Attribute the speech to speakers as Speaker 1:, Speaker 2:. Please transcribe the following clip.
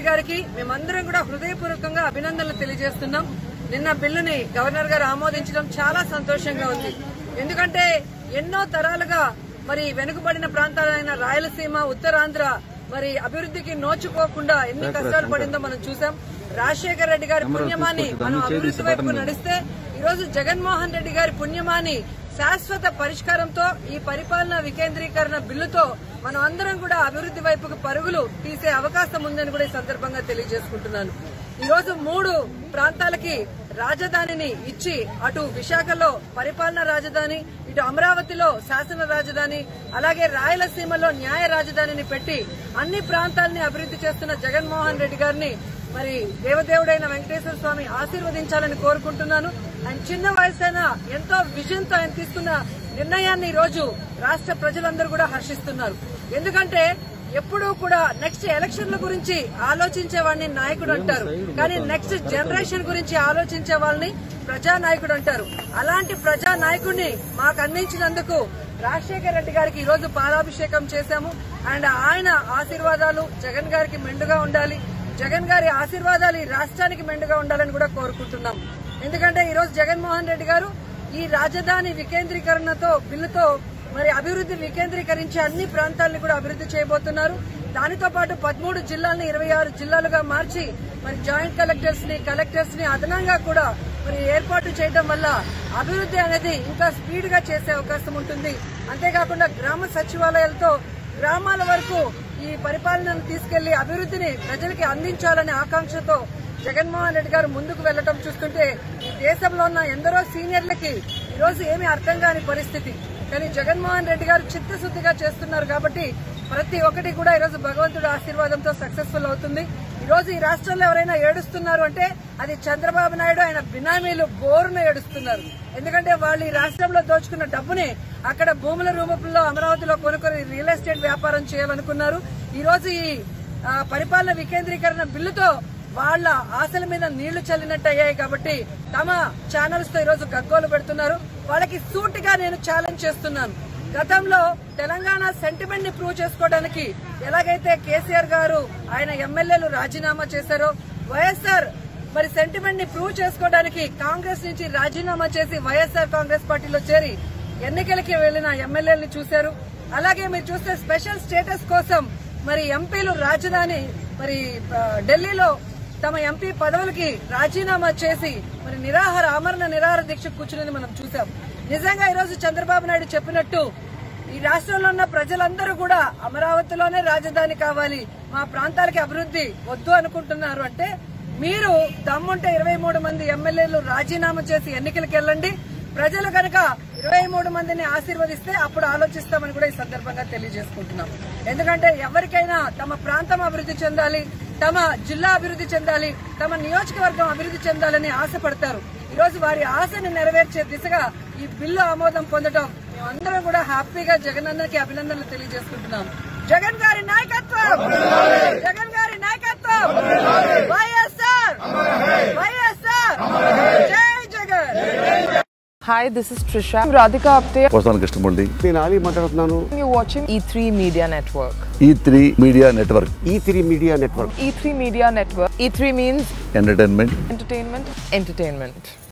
Speaker 1: గారికి మేమందరం కూడా హృదయపూర్వకంగా అభినందనలు తెలియజేస్తున్నాం నిన్న బిల్లుని గవర్నర్ గారు ఆమోదించడం చాలా సంతోషంగా ఉంది ఎందుకంటే ఎన్నో తరాలుగా మరి వెనుకబడిన ప్రాంతాలైన రాయలసీమ ఉత్తరాంధ్ర మరి అభివృద్ధికి నోచుకోకుండా ఎన్ని కష్టాలు పడిందో మనం చూసాం రాజశేఖర రెడ్డి గారి పుణ్యమాని మనం అభివృద్ధి వైపు నడిస్తే ఈ రోజు జగన్మోహన్ రెడ్డి గారి పుణ్యమాని శాశ్వత పరిష్కారంతో ఈ పరిపాలన వికేంద్రీకరణ బిల్లుతో మనం అందరం కూడా అభివృద్ధి వైపుకు పరుగులు తీసే అవకాశం ఉందని కూడా ఈ సందర్భంగా తెలియజేసుకుంటున్నాను ఈ రోజు మూడు ప్రాంతాలకి రాజధానిని ఇచ్చి అటు విశాఖలో పరిపాలన రాజధాని ఇటు అమరావతిలో శాసన రాజధాని అలాగే రాయలసీమలో న్యాయ రాజధానిని పెట్టి అన్ని ప్రాంతాలని అభివృద్ధి చేస్తున్న జగన్మోహన్ రెడ్డి గారిని మరి దేవదేవుడైన వెంకటేశ్వర స్వామి ఆశీర్వదించాలని కోరుకుంటున్నాను ఆయన చిన్న వయసైనా ఎంతో విజన్ తో ఆయన తీసుకున్న నిర్ణయాన్ని ఈ రోజు రాష్ట్ర ప్రజలందరూ కూడా హర్షిస్తున్నారు ఎందుకంటే ఎప్పుడూ కూడా నెక్స్ట్ ఎలక్షన్ల గురించి ఆలోచించే వాడిని నాయకుడు అంటారు కానీ నెక్స్ట్ జనరేషన్ గురించి ఆలోచించే వాళ్ళని ప్రజానాయకుడు అంటారు అలాంటి ప్రజా నాయకుడిని మాకు అందించినందుకు రాజశేఖర రెడ్డి గారికి ఈ రోజు పాలాభిషేకం చేశాము అండ్ ఆయన ఆశీర్వాదాలు జగన్ గారికి మెండుగా ఉండాలి జగన్ గారి ఆశీర్వాదాలు ఈ రాష్ట్రానికి మెండుగా ఉండాలని కూడా కోరుకుంటున్నాం ఎందుకంటే ఈ రోజు జగన్మోహన్ రెడ్డి గారు ఈ రాజధాని వికేంద్రీకరణతో బిల్లుతో మరి అభివృద్ధి వికేంద్రీకరించి అన్ని ప్రాంతాలను కూడా అభివృద్ధి చేయబోతున్నారు దానితో పాటు పదమూడు జిల్లాలను ఇరవై ఆరు జిల్లాలుగా మార్చి మరి జాయింట్ కలెక్టర్స్ ని కలెక్టర్స్ ని అదనంగా కూడా మరి ఏర్పాటు చేయడం వల్ల అభివృద్ధి అనేది ఇంకా స్పీడ్ గా చేసే అవకాశం ఉంటుంది అంతేకాకుండా గ్రామ సచివాలయాలతో గ్రామాల వరకు ఈ పరిపాలనను తీసుకెళ్లి అభివృద్ధిని ప్రజలకి అందించాలనే ఆకాంక్షతో జగన్మోహన్ రెడ్డి గారు ముందుకు వెళ్లడం చూస్తుంటే ఈ దేశంలో ఉన్న ఎందరో సీనియర్లకి ఈ రోజు ఏమీ అర్థం కాని పరిస్థితి కానీ జగన్మోహన్ రెడ్డి గారు చిత్తశుద్దిగా చేస్తున్నారు కాబట్టి ప్రతి ఒక్కటి కూడా ఈ రోజు భగవంతుడి ఆశీర్వాదంతో సక్సెస్ఫుల్ అవుతుంది ఈ రోజు ఈ రాష్ట్రంలో ఎవరైనా ఏడుస్తున్నారు అంటే అది చంద్రబాబు నాయుడు ఆయన బినామీలు బోరున ఏడుస్తున్నారు ఎందుకంటే వాళ్ళు ఈ రాష్ట్రంలో దోచుకున్న డబ్బుని అక్కడ భూముల రూపంలో అమరావతిలో కొనుక్కొని రియల్ ఎస్టేట్ వ్యాపారం చేయాలనుకున్నారు ఈ రోజు ఈ ఆ, పరిపాలన వికేంద్రీకరణ బిల్లుతో వాళ్ళ ఆశల మీద నీళ్లు చల్లినట్టు అయ్యాయి కాబట్టి తమ ఛానల్స్ తో ఈరోజు గగ్గోలు పెడుతున్నారు వాళ్ళకి సూటిగా నేను ఛాలెంజ్ చేస్తున్నాను గతంలో తెలంగాణ సెంటిమెంట్ ని ప్రూవ్ చేసుకోవడానికి ఎలాగైతే కేసీఆర్ గారు ఆయన ఎమ్మెల్యేలు రాజీనామా చేశారో వైఎస్ఆర్ మరి సెంటిమెంట్ ని ప్రూవ్ చేసుకోవడానికి కాంగ్రెస్ నుంచి రాజీనామా చేసి వైఎస్ఆర్ కాంగ్రెస్ పార్టీలో చేరి ఎన్నికలకి వెళ్లిన ఎమ్మెల్యేలను చూశారు అలాగే మీరు చూస్తే స్పెషల్ స్టేటస్ కోసం మరి ఎంపీలు రాజధాని మరి ఆ, ఢిల్లీలో తమ ఎంపీ పదవులకి రాజీనామా చేసి మరి నిరాహార ఆమరణ నిరాహార దీక్ష కూర్చుని మనం చూసాం నిజంగా ఈరోజు చంద్రబాబు నాయుడు చెప్పినట్టు ఈ రాష్ట్రంలో ఉన్న ప్రజలందరూ కూడా అమరావతిలోనే రాజధాని కావాలి మా ప్రాంతాలకి అభివృద్ధి వద్దు అనుకుంటున్నారు అంటే మీరు దమ్ముంటే ఇరవై మూడు మంది ఎమ్మెల్యేలు రాజీనామా చేసి ఎన్నికలకు వెళ్ళండి ప్రజలు కనుక ఇరవై మూడు మందిని ఆశీర్వదిస్తే అప్పుడు ఆలోచిస్తామని కూడా ఈ సందర్భంగా తెలియజేసుకుంటున్నాం ఎందుకంటే ఎవరికైనా తమ ప్రాంతం అభివృద్ధి చెందాలి తమ జిల్లా అభివృద్ధి చెందాలి తమ నియోజకవర్గం అభివృద్ధి చెందాలని ఆశపడతారు ఈ రోజు వారి ఆశని నెరవేర్చే దిశగా ఈ బిల్లు ఆమోదం పొందడం మేమందరం కూడా హ్యాపీగా జగనన్నకి అభినందనలు తెలియజేసుకుంటున్నాం జగన్ గారి నాయకత్వం జగన్ గారి నాయకత్వం వైఎస్ఆర్ వైఎస్ఆర్ జై Jagan
Speaker 2: Hi, this is Trisha. I'm Radhika Apte.
Speaker 3: వస్తాను కృష్ణమూర్తి
Speaker 4: నేను ఆలీ మాట్లాడుతున్నాను
Speaker 2: You're watching E3 Media Network.
Speaker 3: E three media network
Speaker 4: E three media network
Speaker 2: E3 Media Network. E3 means
Speaker 3: entertainment
Speaker 2: entertainment, entertainment.